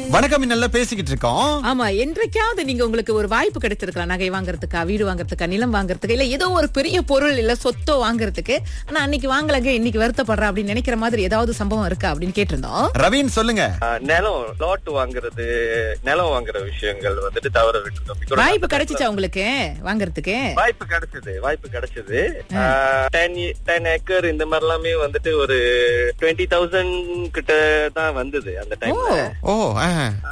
வணக்கம் நல்லா பேசிக்கிட்டு இருக்கோம் ஆமா என்றைக்காவது நீங்க உங்களுக்கு ஒரு வாய்ப்பு கிடைச்சிருக்கலாம் நகை வாங்குறதுக்கா வீடு வாங்குறதுக்கா நிலம் வாங்குறதுக்கு இல்ல ஏதோ ஒரு பெரிய பொருள் இல்ல சொத்தோ வாங்குறதுக்கு ஆனா அன்னைக்கு வாங்கலங்க இன்னைக்கு வருத்தப்படுறேன் அப்படின்னு நினைக்கிற மாதிரி ஏதாவது சம்பவம் இருக்கா அப்படின்னு கேட்டிருந்தோம் ரவீன் சொல்லுங்க ஆஹ் நிலம் லாட் வாங்குறது நிலம் வாங்குற விஷயங்கள் வந்துட்டு தவற விட்டுருக்கோம் Because வாய்ப்பு கிடைச்சிச்சா உங்களுக்கு வாங்குறதுக்கு வாய்ப்பு கிடைச்சது வாய்ப்பு கிடைச்சது டென் டென் ஏக்கர் இந்த மாதிரி எல்லாமே வந்துட்டு ஒரு டுவெண்ட்டி தௌசண்ட் கிட்ட தான் வந்தது அந்த டைம்ல ஓ ஆ.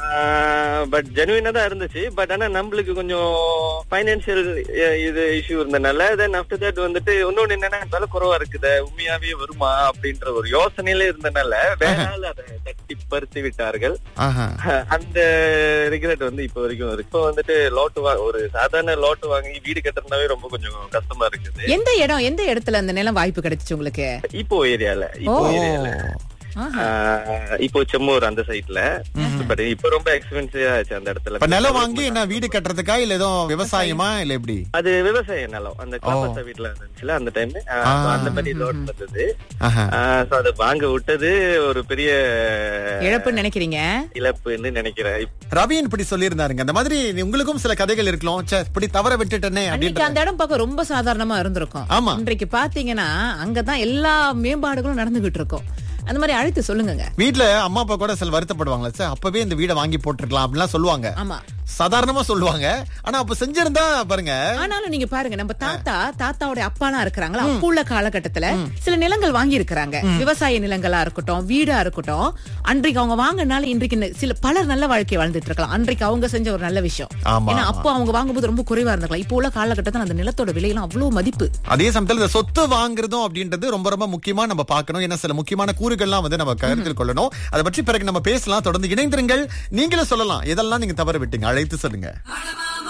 பட் ஜெனுவினா தான் இருந்துச்சு பட் ஆனா நம்மளுக்கு கொஞ்சம் பைனான்சியல் இது இஷ்யூ இருந்தனால தென் ஆஃப்டர் தட் வந்துட்டு இன்னொன்னு என்னன்னா விலை குறைவா இருக்குது உண்மையாவே வருமா அப்படின்ற ஒரு யோசனையில இருந்தனால வேற ஆள் அதை தட்டி பறித்து விட்டார்கள் ஆஹா. அந்த ரிக்ரெட் வந்து இப்போ வரைக்கும் இருக்கு இப்போ வந்துட்டு லோட்டு வா ஒரு சாதாரண லோட்டு வாங்கி வீடு கட்டுறதுனாவே ரொம்ப கொஞ்சம் கஷ்டமா இருக்குது எந்த இடம் எந்த இடத்துல அந்த நிலம் வாய்ப்பு கிடைச்சிச்சு உங்களுக்கு இப்போ ஏரியால இப்போ ஓ. ஏரியால ஆஹா. இப்போ செம்மூர் அந்த சைட்ல பட் இப்போ ரொம்ப எக்ஸ்பென்சிவ் ஆச்சு அந்த இடத்துல இப்ப நிலம் வாங்கி என்ன வீடு கட்டுறதுக்கா இல்ல ஏதோ விவசாயமா இல்ல எப்படி அது விவசாய நிலம் அந்த காப்பாசா வீட்டுல இருந்துச்சுல அந்த டைம் அந்த மாதிரி லோட் வந்தது ஆஹா. சோ அதை வாங்க விட்டது ஒரு பெரிய இழப்புன்னு நினைக்கிறீங்க இழப்புன்னு நினைக்கிறேன் ரவீன் இப்படி சொல்லியிருந்தாருங்க அந்த மாதிரி உங்களுக்கும் சில கதைகள் இருக்கலாம் ச்சே இப்படி தவற விட்டுட்டனே அன்னைக்கு அப்படின்ற அந்த இடம் பார்க்க ரொம்ப சாதாரணமா இருந்திருக்கும் ஆமா. இன்றைக்கு பாத்தீங்கன்னா அங்கதான் எல்லா மேம்பாடுகளும் நடந்துகிட்டு இருக்கும் அந்த மாதிரி அழைத்து சொல்லுங்க வீட்ல அம்மா அப்பா கூட சில வருத்தப்படுவாங்களா சார் அப்பவே இந்த வீடை வாங்கி போட்டிருக்கலாம் அப்படிலாம் சொல்லுவாங்க ஆமா சாதாரணமா சொல்லுவாங்க ஆனா அப்ப செஞ்சிருந்தா பாருங்க ஆனாலும் நீங்க பாருங்க நம்ம தாத்தா தாத்தாவோட அப்பாலாம் இருக்கிறாங்களா அப்ப உள்ள காலகட்டத்துல சில நிலங்கள் வாங்கி இருக்கிறாங்க விவசாய நிலங்களா இருக்கட்டும் வீடா இருக்கட்டும் அன்றைக்கு அவங்க வாங்கினால இன்றைக்கு ந- சில பலர் நல்ல வாழ்க்கை வாழ்ந்துட்டு இருக்கலாம் அன்றைக்கு அவங்க செஞ்ச ஒரு நல்ல விஷயம் ஆமா, ஏன்னா ஆமா. அப்போ அவங்க வாங்கும்போது ரொம்ப குறைவா இருந்திருக்கலாம் இப்போ உள்ள காலகட்டத்துல அந்த நிலத்தோட விலையெல்லாம் அவ்வளவு மதிப்பு அதே சமயத்துல இந்த சொத்து வாங்குறதும் அப்படின்றது ரொம்ப ரொம்ப முக்கியமா நம்ம பார்க்கணும் ஏன்னா சில முக்கியமான கூறுகள்லாம் வந்து நம்ம கருத்தில் கொள்ளணும் அதை பற்றி பிறகு நம்ம பேசலாம் தொடர்ந்து இணைந்திருங்கள் நீங்களும் சொல்லலாம் எதெல்லாம் நீங்க தவற விட்டீங்க அழைத்து சொல்லுங்க